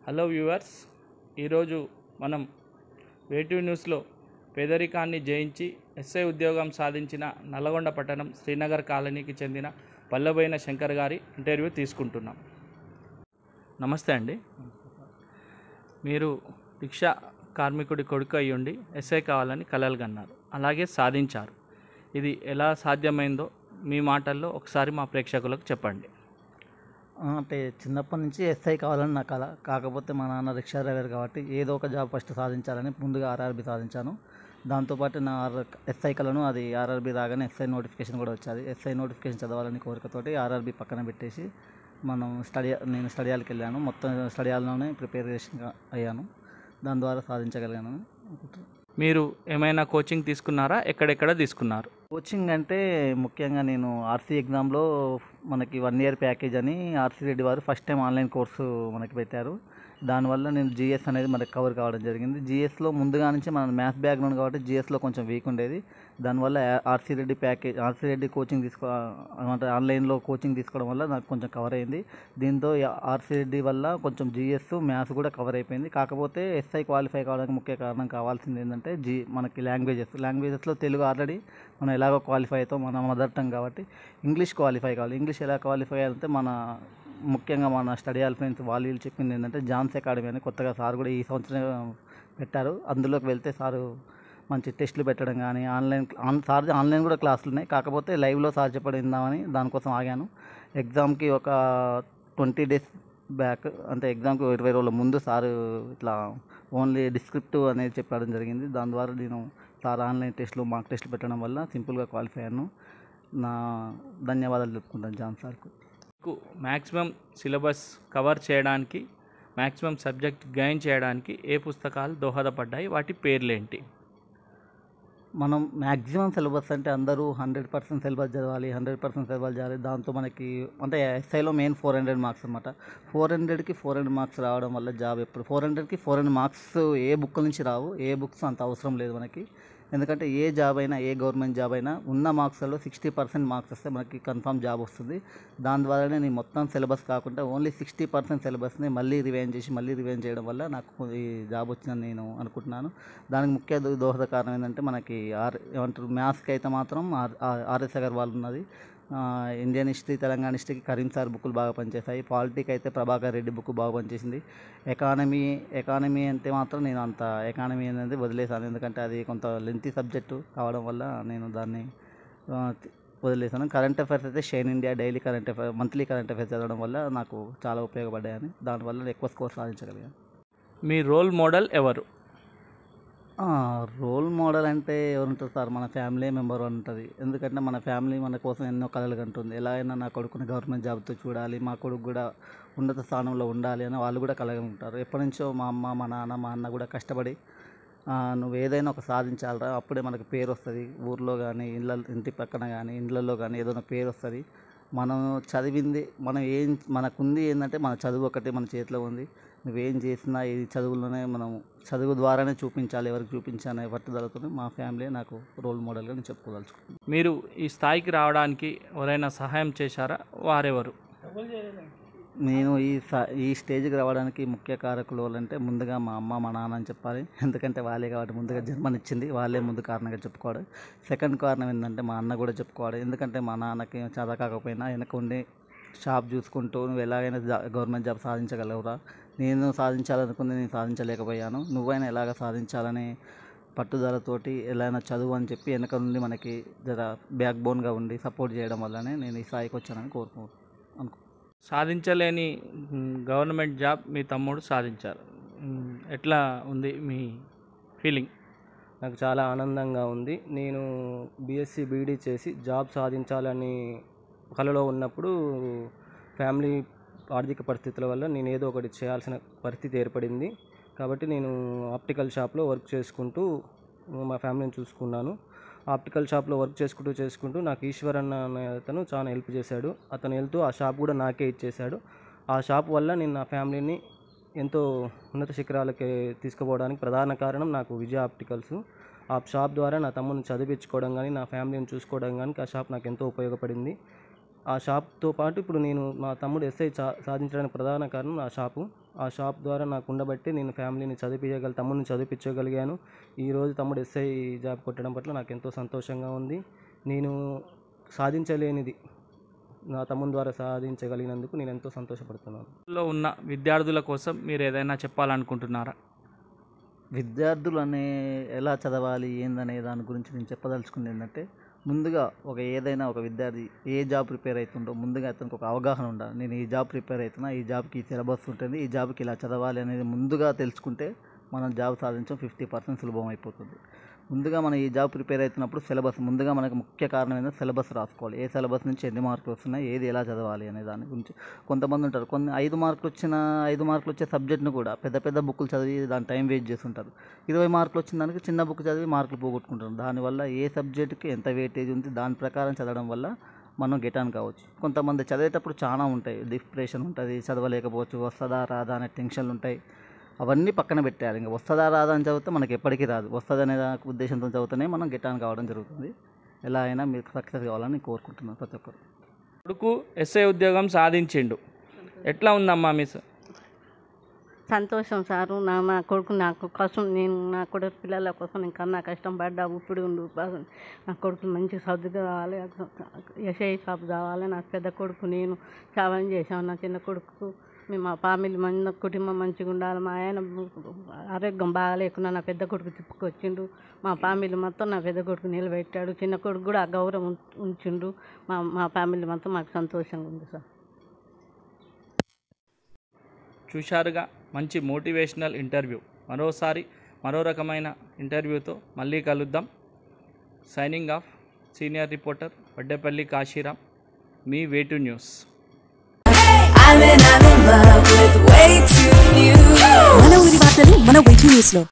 Hello viewers ఈరోజు మనం వేటివ్ న్యూస్లో పేదరికాన్ని జయించి ఎస్ఐ ఉద్యోగం సాధించిన నల్లగొండ పట్టణం శ్రీనగర్ కాలనీకి చెందిన పల్లబోయిన శంకర్ గారి ఇంటర్వ్యూ తీసుకుంటున్నాం నమస్తే అండి మీరు రిక్షా కార్మికుడి కొడుకు అయ్యుండి ఎస్ఐ కావాలని కలలు కన్నారు అలాగే సాధించారు ఇది ఎలా సాధ్యమైందో మీ మాటల్లో ఒకసారి మా ప్రేక్షకులకు చెప్పండి ఆ, అంటే చిన్నప్పటి నుంచి ఎస్ఐ కావాలని నా కళ కాకపోతే మా నాన్న రిక్షా డ్రైవర్ కాబట్టి ఏదో ఒక జాబ్ ఫస్ట్ సాధించాలని ముందుగా ఆర్ఆర్బి సాధించాను దాంతోపాటు నా ఆర్ ఎస్ఐ కళను అది ఆర్ఆర్బి రాగానే ఎస్ఐ నోటిఫికేషన్ కూడా వచ్చేది ఎస్ఐ నోటిఫికేషన్ చదవాలని కోరికతోటి ఆర్ఆర్బి పక్కన పెట్టేసి మనం స్టడీ నేను స్టడీ హాల్కి వెళ్ళాను మొత్తం స్టడీ హాల్లోనే ప్రిపరేషన్ అయ్యాను దాని ద్వారా సాధించగలిగాను అనుకుంటున్నాను మీరు ఏమైనా కోచింగ్ తీసుకున్నారా ఎక్కడెక్కడ తీసుకున్నారు కోచింగ్ అంటే ముఖ్యంగా నేను ఆర్సీ ఎగ్జామ్లో మనకి వన్ ఇయర్ ప్యాకేజ్ అని ఆర్సీ రెడ్డి వారు ఫస్ట్ టైం ఆన్లైన్ కోర్సు మనకి పెట్టారు దానివల్ల నేను జీఎస్ అనేది మనకి కవర్ కావడం జరిగింది జీఎస్లో ముందుగా నుంచి మన మ్యాథ్స్ బ్యాక్గ్రౌండ్ కాబట్టి జీఎస్లో కొంచెం వీక్ ఉండేది దానివల్ల RC Reddy package RC Reddy coaching తీసుకో అంటే ఆన్లైన్లో కోచింగ్ తీసుకోవడం వల్ల నాకు కొంచెం కవర్ అయింది దీంతో ఆర్సీ రెడ్డి వల్ల కొంచెం జీఎస్ మ్యాథ్స్ కూడా కవర్ అయిపోయింది కాకపోతే ఎస్ఐ క్వాలిఫై కావడానికి ముఖ్య కారణం కావాల్సింది ఏంటంటే జీ మనకి లాంగ్వేజెస్ లాంగ్వేజెస్లో తెలుగు ఆల్రెడీ మనం ఎలాగో క్వాలిఫై అవుతాం మన మదర్ టంగ్ కాబట్టి ఇంగ్లీష్ క్వాలిఫై కావాలి ఇంగ్లీష్ ఎలా క్వాలిఫై అయ్యాలంటే మన ముఖ్యంగా మన స్టడీ హాల్ ఫ్రెండ్స్ వాళ్ళు వీళ్ళు చెప్పింది ఏంటంటే జాన్స్ అకాడమీ అని కొత్తగా సార్ కూడా ఈ సంవత్సరం పెట్టారు అందులోకి వెళ్తే సారు మంచి టెస్టులు పెట్టడం కానీ ఆన్లైన్ ఆన్ సార్ ఆన్లైన్ కూడా క్లాసులు ఉన్నాయి కాకపోతే లైవ్లో సార్ చెప్పడం విందామని దానికోసం ఆగాను ఎగ్జామ్కి ఒక ట్వంటీ డేస్ బ్యాక్ అంటే ఎగ్జామ్కి ఇరవై రోజుల ముందు సార్ ఇట్లా ఓన్లీ డిస్క్రిప్టివ్ అనేది చెప్పడం జరిగింది దాని ద్వారా నేను సార్ ఆన్లైన్ టెస్టులు మాక్ టెస్టులు పెట్టడం వల్ల సింపుల్గా క్వాలిఫై అయ్యాను నా ధన్యవాదాలు చెప్పుకుంటాను జాన్ సార్కు మీకు మ్యాక్సిమం సిలబస్ కవర్ చేయడానికి మ్యాక్సిమం సబ్జెక్ట్ గైన్ చేయడానికి ఏ పుస్తకాలు దోహదపడ్డాయి వాటి పేర్లేంటి మనం మ్యాక్సిమం సిలబస్ అంటే అందరూ హండ్రెడ్ పర్సెంట్ సిలబస్ చదవాలి హండ్రెడ్ పర్సెంట్ సిలబస్ చదవాలి దాంతో మనకి అంటే ఎస్ఐలో మెయిన్ ఫోర్ హండ్రెడ్ మార్క్స్ అనమాట ఫోర్ హండ్రెడ్కి ఫోర్ హండ్రెడ్ మార్క్స్ రావడం వల్ల జాబ్ ఎప్పుడు ఫోర్ హండ్రెడ్కి ఫోర్ హండ్రెడ్ మార్క్స్ ఏ బుక్ నుంచి రావు ఏ బుక్స్ అంత అవసరం లేదు మనకి ఎందుకంటే ఏ జాబ్ అయినా ఏ గవర్నమెంట్ జాబ్ అయినా ఉన్న మార్క్స్లో సిక్స్టీ పర్సెంట్ మార్క్స్ వస్తే మనకి కన్ఫామ్ జాబ్ వస్తుంది దాని ద్వారానే నేను మొత్తం సిలబస్ కాకుండా ఓన్లీ సిక్స్టీ పర్సెంట్ సిలబస్ని మళ్ళీ రివైన్ చేసి మళ్ళీ రివైన్ చేయడం వల్ల నాకు ఈ జాబ్ వచ్చిందని నేను అనుకుంటున్నాను దానికి ముఖ్య దో- దోహద కారణం ఏంటంటే మనకి ఆర్ ఏమంటారు మ్యాథ్స్కి అయితే మాత్రం ఆర్ ఆర్- ఆర్ఎస్ అగర్వాల్ ఉన్నది ఆ, ఇండియన్ హిస్టరీ తెలంగాణ హిస్టరీకి కరీం సార్ బుక్లు బాగా పనిచేశాయి పాలిటిక్ అయితే ప్రభాకర్ రెడ్డి బుక్ బాగా పనిచేసింది ఎకానమీ ఎకానమీ అంటే మాత్రం నేను అంత ఎకానమీ అనేది వదిలేసాను ఎందుకంటే అది కొంత లెంతీ సబ్జెక్టు కావడం వల్ల నేను దాన్ని ఆ, తి- వదిలేసాను కరెంట్ అఫైర్స్ అయితే shine India daily current affair monthly current affairs చదవడం వల్ల నాకు చాలా ఉపయోగపడ్డాయని దానివల్ల నేను ఎక్కువ స్కోర్ సాధించగలిగాను మీ రోల్ మోడల్ ఎవరు ఆ, రోల్ మోడల్ అంటే ఎవరుంటారు సార్ మన ఫ్యామిలీ మెంబర్ ఉంటుంది ఎందుకంటే మన ఫ్యామిలీ మన కోసం ఎన్నో కలలు కంటుంది ఎలా అయినా నా కొడుకుని గవర్నమెంట్ జాబ్తో చూడాలి మా కొడుకు కూడా ఉన్నత స్థానంలో ఉండాలి అని వాళ్ళు కూడా కలగా ఉంటారు ఎప్పటి నుంచో మా అమ్మ మా నాన్న మా అన్న కూడా కష్టపడి ఆ, నువ్వు ఏదైనా ఒక సాధించాలరా అప్పుడే మనకు పేరు వస్తుంది ఊర్లో కానీ ఇళ్ళ ఇంటి పక్కన కానీ ఇండ్లలో కానీ ఏదైనా పేరు వస్తుంది మనం చదివింది మనం ఏం మనకుంది ఏంటంటే మన చదువు ఒకటే మన చేతిలో ఉంది నువ్వేం చేసినా ఈ చదువులోనే మనం చదువు ద్వారానే చూపించాలి ఎవరికి చూపించాలనే పట్టుదలతో మా ఫ్యామిలీ నాకు రోల్ మోడల్గా నేను చెప్పుకోదలుచుకున్నాను మీరు ఈ స్థాయికి రావడానికి ఎవరైనా సహాయం చేశారా వారెవరు నేను ఈ స- ఈ స్టేజ్కి రావడానికి ముఖ్య కారకులు అంటే ముందుగా మా అమ్మ మా నాన్న అని చెప్పాలి ఎందుకంటే వాళ్ళే కాబట్టి ముందుగా జన్మనిచ్చింది వాళ్ళే ముందు కారణంగా చెప్పుకోవాలి సెకండ్ కారణం ఏంటంటే మా అన్న కూడా చెప్పుకోవాలి ఎందుకంటే మా నాన్నకి చదువు కాకపోయినా వెనక ఉండి షాప్ చూసుకుంటూ నువ్వు ఎలాగైనా జా- గవర్నమెంట్ జాబ్ సాధించగలవురా నేను సాధించాలనుకుంది నేను సాధించలేకపోయాను నువ్వైనా ఎలాగ సాధించాలని పట్టుదలతోటి ఎలాగైనా చదువు అని చెప్పి వెనక నుండి మనకి జర బ్యాక్ బోన్గా ఉండి సపోర్ట్ చేయడం వల్లనే నేను ఈ స్థాయికి వచ్చానని కోరుకో అనుకో సాధించలేని మ్, గవర్నమెంట్ జాబ్ మీ తమ్ముడు సాధించారు మ్, ఎట్లా ఉంది మీ ఫీలింగ్ నాకు చాలా ఆనందంగా ఉంది నేను బీఎస్సీ బీఈడీ చేసి జాబ్ సాధించాలని కలలో ఉన్నప్పుడు ఫ్యామిలీ ఆర్థిక పరిస్థితుల వల్ల నేను ఏదో ఒకటి చేయాల్సిన పరిస్థితి ఏర్పడింది కాబట్టి నేను ఆప్టికల్ షాప్లో వర్క్ చేసుకుంటూ మా ఫ్యామిలీని చూసుకున్నాను ఆప్టికల్ షాప్లో వర్క్ చేసుకుంటూ చేసుకుంటూ నాకు ఈశ్వర్ అన్న అనే అతను చాలా హెల్ప్ చేశాడు అతను వెళ్తూ ఆ షాప్ కూడా నాకే ఇచ్చేశాడు ఆ షాప్ వల్ల నేను నా ఫ్యామిలీని ఎంతో ఉన్నత శిఖరాలకి తీసుకుపోవడానికి ప్రధాన కారణం నాకు విజయ ఆప్టికల్స్ ఆ షాప్ ద్వారా నా తమ్ముని చదివించుకోవడం కానీ నా ఫ్యామిలీని చూసుకోవడం కానీ ఆ షాప్ నాకు ఎంతో ఉపయోగపడింది ఆ షాప్తో పాటు ఇప్పుడు నేను మా తమ్ముడు ఎస్ఐ సా సాధించడానికి ప్రధాన కారణం ఆ షాపు ఆ షాప్ ద్వారా నాకు ఉండబట్టి నేను ఫ్యామిలీని చదివించగల తమ్ముడిని చదివించగలిగాను ఈరోజు తమ్ముడు ఎస్ఐ జాబ్ కొట్టడం పట్ల నాకు ఎంతో సంతోషంగా ఉంది నేను సాధించలేనిది నా తమ్ముని ద్వారా సాధించగలిగినందుకు నేను ఎంతో సంతోషపడుతున్నాను లో ఉన్న విద్యార్థుల కోసం మీరు ఏదైనా చెప్పాలనుకుంటున్నారా విద్యార్థులు అనే ఎలా చదవాలి ఏందనే దాని గురించి నేను చెప్పదలుచుకుంది ఏంటంటే ముందుగా ఒక ఏదైనా ఒక విద్యార్థి ఏ జాబ్ ప్రిపేర్ అవుతుండో ముందుగా అతనికి ఒక అవగాహన ఉండాలి నేను ఈ జాబ్ ప్రిపేర్ అవుతున్నా ఈ జాబ్కి ఈ సిలబస్ ఉంటుంది ఈ జాబ్కి ఇలా చదవాలి అనేది ముందుగా తెలుసుకుంటే మనం జాబ్ సాధించడం ఫిఫ్టీ పర్సెంట్ సులభం అయిపోతుంది ముందుగా మనం ఈ జాబ్ ప్రిపేర్ అవుతున్నప్పుడు సిలబస్ ముందుగా మనకు ముఖ్య కారణం ఏంటంటే సిలబస్ రాసుకోవాలి ఏ సిలబస్ నుంచి ఎన్ని మార్కులు వస్తున్నాయి ఏది ఎలా చదవాలి అనే దాని గురించి కొంతమంది ఉంటారు కొన్ని ఐదు మార్కులు వచ్చిన ఐదు మార్కులు వచ్చే సబ్జెక్ట్ను కూడా పెద్ద పెద్ద బుక్కులు చదివి దాని టైం వేస్ట్ చేస్తుంటారు ఇరవై మార్కులు వచ్చిన దానికి చిన్న బుక్ చదివి మార్కులు పోగొట్టుకుంటారు దానివల్ల ఏ సబ్జెక్టుకి ఎంత వెయిటేజ్ ఉంది దాని ప్రకారం చదవడం వల్ల మనం గెట్ ఆన్ కావచ్చు కొంతమంది చదివేటప్పుడు చాలా ఉంటాయి డిప్రెషన్ ఉంటుంది చదవలేకపోవచ్చు వస్తుందా రాదా అనే టెన్షన్లు ఉంటాయి అవన్నీ పక్కన పెట్టాలి ఇంకా వస్తుందా రాదా అని చదివితే మనకి ఎప్పటికీ రాదు వస్తుంది అనే దానికి ఉద్దేశంతో చదివితేనే మనం గెట్ ఆన్ కావడం జరుగుతుంది ఎలా అయినా మీరు సక్సెస్ కావాలని నేను కోరుకుంటున్నాను ప్రతి ఒక్కరు కొడుకు ఎస్ఐ ఉద్యోగం సాధించిండు ఎట్లా ఉందమ్మా మిస్ సంతోషం సారు నా మా కొడుకు నాకు కోసం నేను నా కొడుకు పిల్లల కోసం నేను కన్నా కష్టం పడ్డా ఇప్పుడు ఉండు బాగా నా కొడుకు మంచి చదువు కావాలి యశై షాప్ కావాలి నా పెద్ద కొడుకు నేను చావని చేశాను నా చిన్న కొడుకు మేము మా ఫ్యామిలీ మన కుటుంబం మంచిగా ఉండాలి మా ఆయన ఆరోగ్యం బాగాలేకున్నా నా పెద్ద కొడుకు తిప్పుకొచ్చిండు మా ఫ్యామిలీ మొత్తం నా పెద్ద కొడుకు నిలబెట్టాడు చిన్న కొడుకు కూడా ఆ గౌరవం ఉం- ఉంచిండు మా మా ఫ్యామిలీ మొత్తం మాకు సంతోషంగా ఉంది సార్ చూశారుగా మంచి మోటివేషనల్ ఇంటర్వ్యూ మరోసారి మరో రకమైన ఇంటర్వ్యూతో మళ్ళీ కలుద్దాం signing off senior reporter Vaddepalli Kashiram మీ వేటు news I'm in, I'm in love with way too new. మన ఊరి వార్తలు మన వెయిట్ న్యూస్ లో